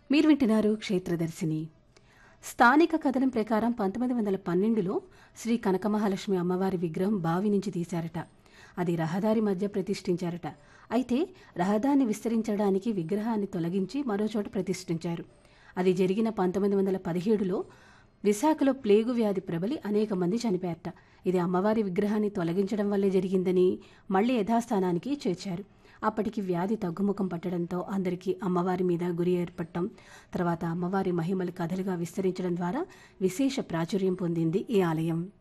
మీరు వింటున్నారు క్షేత్రదర్శిని స్థానిక కథనం ప్రకారం పంతొమ్మిది వందల పన్నెండులో శ్రీ కనకమహాలక్ష్మి అమ్మవారి విగ్రహం బావి నుంచి తీశారట అది రహదారి మధ్య ప్రతిష్ఠించారట అయితే రహదారిని విస్తరించడానికి విగ్రహాన్ని తొలగించి మరోచోట ప్రతిష్ఠించారు అది జరిగిన పంతొమ్మిది వందల పదిహేడులో విశాఖలో ప్లేగు వ్యాధి ప్రబలి అనేక మంది చనిపోయారట ఇది అమ్మవారి విగ్రహాన్ని తొలగించడం వల్లే జరిగిందని మళ్ళీ యథాస్థానానికి చేర్చారు అప్పటికి వ్యాధి తగ్గుముఖం పట్టడంతో అందరికీ అమ్మవారి మీద గురి ఏర్పడటం తర్వాత అమ్మవారి మహిమలు కథలుగా విస్తరించడం ద్వారా విశేష ప్రాచుర్యం పొందింది ఈ ఆలయం